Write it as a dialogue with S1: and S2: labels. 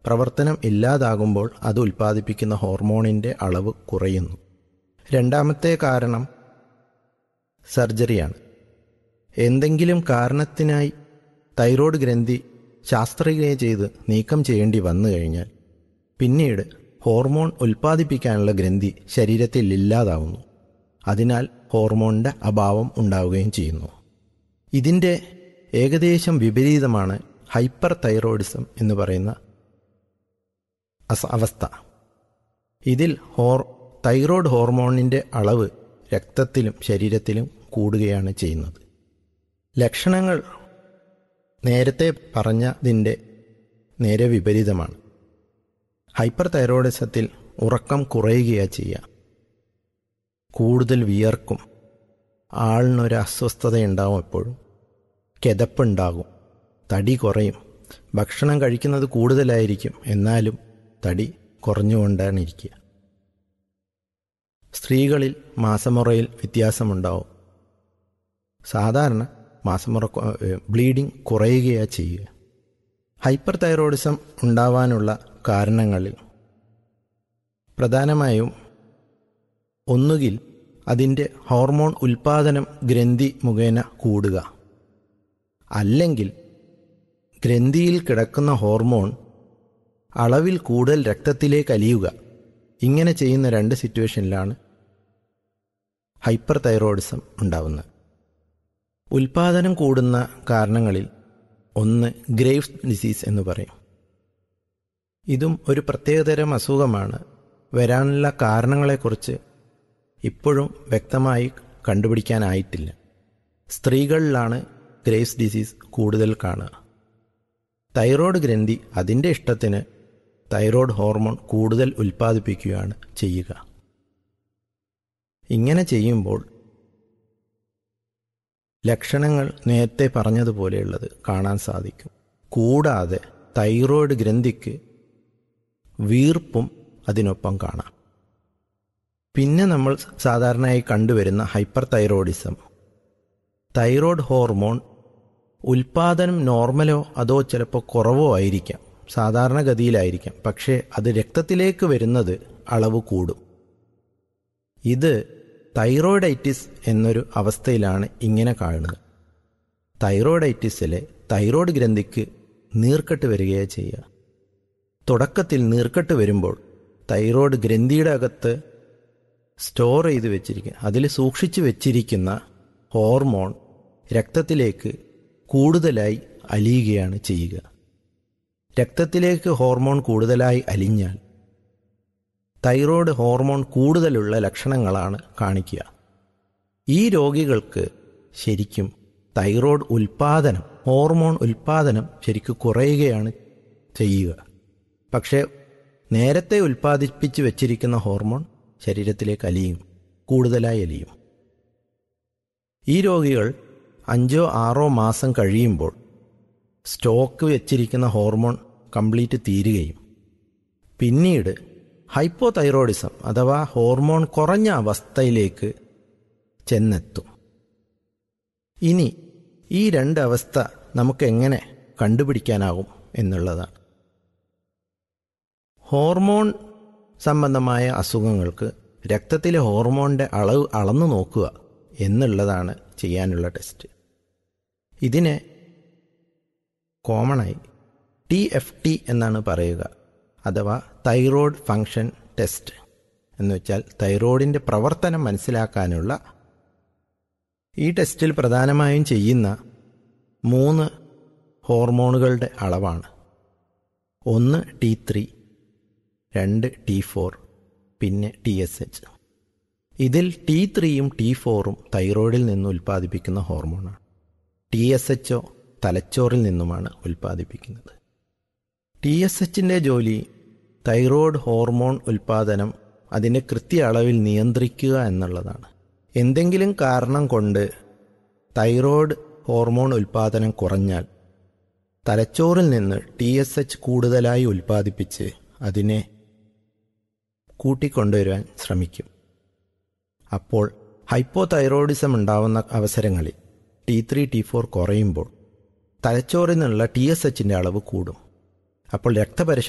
S1: പ്രവർത്തനം ഇല്ലാതാകുമ്പോൾ അത് ഉൽപ്പാദിപ്പിക്കുന്ന ഹോർമോണിൻ്റെ അളവ് കുറയുന്നു രണ്ടാമത്തെ കാരണം സർജറിയാണ് എന്തെങ്കിലും കാരണത്തിനായി തൈറോയ്ഡ് ഗ്രന്ഥി ശാസ്ത്രക്രിയ ചെയ്ത് നീക്കം ചെയ്യേണ്ടി വന്നു കഴിഞ്ഞാൽ പിന്നീട് ഹോർമോൺ ഉൽപ്പാദിപ്പിക്കാനുള്ള ഗ്രന്ഥി ശരീരത്തിൽ ഇല്ലാതാവുന്നു അതിനാൽ ഹോർമോണിൻ്റെ അഭാവം ഉണ്ടാവുകയും ചെയ്യുന്നു ഇതിൻ്റെ ഏകദേശം വിപരീതമാണ് ഹൈപ്പർ തൈറോയിഡിസം എന്ന് പറയുന്ന അവസ്ഥ ഇതിൽ ഹോർ തൈറോയ്ഡ് ഹോർമോണിൻ്റെ അളവ് രക്തത്തിലും ശരീരത്തിലും കൂടുകയാണ് ചെയ്യുന്നത് ലക്ഷണങ്ങൾ നേരത്തെ പറഞ്ഞതിൻ്റെ നേരെ വിപരീതമാണ് ഹൈപ്പർ തൈറോയിഡിസത്തിൽ ഉറക്കം കുറയുകയാണ് ചെയ്യുക കൂടുതൽ വിയർക്കും ആളിനൊരു അസ്വസ്ഥതയുണ്ടാവും എപ്പോഴും കിതപ്പുണ്ടാകും തടി കുറയും ഭക്ഷണം കഴിക്കുന്നത് കൂടുതലായിരിക്കും എന്നാലും തടി കുറഞ്ഞുകൊണ്ടാണ് ഇരിക്കുക സ്ത്രീകളിൽ മാസമുറയിൽ വ്യത്യാസമുണ്ടാവും സാധാരണ മാസമുറ ബ്ലീഡിംഗ് കുറയുകയാണ് ചെയ്യുക ഹൈപ്പർ തൈറോയിഡിസം ഉണ്ടാവാനുള്ള കാരണങ്ങളിൽ പ്രധാനമായും ഒന്നുകിൽ അതിൻ്റെ ഹോർമോൺ ഉൽപാദനം ഗ്രന്ഥി മുഖേന കൂടുക അല്ലെങ്കിൽ ഗ്രന്ഥിയിൽ കിടക്കുന്ന ഹോർമോൺ അളവിൽ കൂടുതൽ രക്തത്തിലേക്ക് അലിയുക ഇങ്ങനെ ചെയ്യുന്ന രണ്ട് സിറ്റുവേഷനിലാണ് ഹൈപ്പർ തൈറോയിഡിസം ഉണ്ടാവുന്നത് ഉൽപാദനം കൂടുന്ന കാരണങ്ങളിൽ ഒന്ന് ഗ്രേവ്സ് ഡിസീസ് എന്ന് പറയും ഇതും ഒരു പ്രത്യേകതരം അസുഖമാണ് വരാനുള്ള കാരണങ്ങളെക്കുറിച്ച് ഇപ്പോഴും വ്യക്തമായി കണ്ടുപിടിക്കാനായിട്ടില്ല സ്ത്രീകളിലാണ് ഗ്രേവ്സ് ഡിസീസ് കൂടുതൽ കാണുക തൈറോയ്ഡ് ഗ്രന്ഥി അതിൻ്റെ ഇഷ്ടത്തിന് തൈറോയ്ഡ് ഹോർമോൺ കൂടുതൽ ഉൽപ്പാദിപ്പിക്കുകയാണ് ചെയ്യുക ഇങ്ങനെ ചെയ്യുമ്പോൾ ലക്ഷണങ്ങൾ നേരത്തെ പറഞ്ഞതുപോലെയുള്ളത് കാണാൻ സാധിക്കും കൂടാതെ തൈറോയ്ഡ് ഗ്രന്ഥിക്ക് വീർപ്പും അതിനൊപ്പം കാണാം പിന്നെ നമ്മൾ സാധാരണയായി കണ്ടുവരുന്ന ഹൈപ്പർ തൈറോയിഡിസം തൈറോയ്ഡ് ഹോർമോൺ ഉൽപാദനം നോർമലോ അതോ ചിലപ്പോൾ കുറവോ ആയിരിക്കാം സാധാരണഗതിയിലായിരിക്കാം പക്ഷേ അത് രക്തത്തിലേക്ക് വരുന്നത് അളവ് കൂടും ഇത് തൈറോയിഡൈറ്റിസ് എന്നൊരു അവസ്ഥയിലാണ് ഇങ്ങനെ കാണുന്നത് തൈറോയിഡൈറ്റിസിലെ തൈറോയ്ഡ് ഗ്രന്ഥിക്ക് നീർക്കെട്ട് വരികയാണ് ചെയ്യുക തുടക്കത്തിൽ നീർക്കെട്ട് വരുമ്പോൾ തൈറോയ്ഡ് ഗ്രന്ഥിയുടെ അകത്ത് സ്റ്റോർ ചെയ്ത് വെച്ചിരിക്കുക അതിൽ സൂക്ഷിച്ചു വെച്ചിരിക്കുന്ന ഹോർമോൺ രക്തത്തിലേക്ക് കൂടുതലായി അലിയുകയാണ് ചെയ്യുക രക്തത്തിലേക്ക് ഹോർമോൺ കൂടുതലായി അലിഞ്ഞാൽ തൈറോയ്ഡ് ഹോർമോൺ കൂടുതലുള്ള ലക്ഷണങ്ങളാണ് കാണിക്കുക ഈ രോഗികൾക്ക് ശരിക്കും തൈറോയ്ഡ് ഉൽപാദനം ഹോർമോൺ ഉൽപാദനം ശരിക്കും കുറയുകയാണ് ചെയ്യുക പക്ഷേ നേരത്തെ ഉൽപ്പാദിപ്പിച്ച് വെച്ചിരിക്കുന്ന ഹോർമോൺ ശരീരത്തിലേക്ക് അലിയും കൂടുതലായി അലിയും ഈ രോഗികൾ അഞ്ചോ ആറോ മാസം കഴിയുമ്പോൾ സ്റ്റോക്ക് വെച്ചിരിക്കുന്ന ഹോർമോൺ കംപ്ലീറ്റ് തീരുകയും പിന്നീട് ഹൈപ്പോ തൈറോയിഡിസം അഥവാ ഹോർമോൺ കുറഞ്ഞ അവസ്ഥയിലേക്ക് ചെന്നെത്തും ഇനി ഈ രണ്ട് അവസ്ഥ നമുക്ക് എങ്ങനെ കണ്ടുപിടിക്കാനാകും എന്നുള്ളതാണ് ഹോർമോൺ സംബന്ധമായ അസുഖങ്ങൾക്ക് രക്തത്തിലെ ഹോർമോണിൻ്റെ അളവ് അളന്നു നോക്കുക എന്നുള്ളതാണ് ചെയ്യാനുള്ള ടെസ്റ്റ് ഇതിനെ കോമണായി ടി എഫ് ടി എന്നാണ് പറയുക അഥവാ തൈറോയ്ഡ് ഫങ്ഷൻ ടെസ്റ്റ് എന്ന് വെച്ചാൽ തൈറോയിഡിൻ്റെ പ്രവർത്തനം മനസ്സിലാക്കാനുള്ള ഈ ടെസ്റ്റിൽ പ്രധാനമായും ചെയ്യുന്ന മൂന്ന് ഹോർമോണുകളുടെ അളവാണ് ഒന്ന് ടി ത്രീ രണ്ട് ടി ഫോർ പിന്നെ ടി എസ് എച്ച് ഇതിൽ ടി ത്രീയും ടി ഫോറും തൈറോയിഡിൽ നിന്ന് ഉൽപ്പാദിപ്പിക്കുന്ന ഹോർമോണാണ് ടി എസ് എച്ചോ തലച്ചോറിൽ നിന്നുമാണ് ഉൽപ്പാദിപ്പിക്കുന്നത് ടി എസ് എച്ചിൻ്റെ ജോലി തൈറോയ്ഡ് ഹോർമോൺ ഉൽപ്പാദനം അതിൻ്റെ കൃത്യ അളവിൽ നിയന്ത്രിക്കുക എന്നുള്ളതാണ് എന്തെങ്കിലും കാരണം കൊണ്ട് തൈറോയ്ഡ് ഹോർമോൺ ഉൽപ്പാദനം കുറഞ്ഞാൽ തലച്ചോറിൽ നിന്ന് ടി എസ് എച്ച് കൂടുതലായി ഉൽപ്പാദിപ്പിച്ച് അതിനെ കൂട്ടിക്കൊണ്ടുവരാൻ ശ്രമിക്കും അപ്പോൾ ഹൈപ്പോ തൈറോയിഡിസം ഉണ്ടാവുന്ന അവസരങ്ങളിൽ ടി ത്രീ ടി ഫോർ കുറയുമ്പോൾ തലച്ചോറിൽ നിന്നുള്ള ടി എസ് എച്ചിൻ്റെ അളവ് കൂടും അപ്പോൾ രക്തപരിശോധന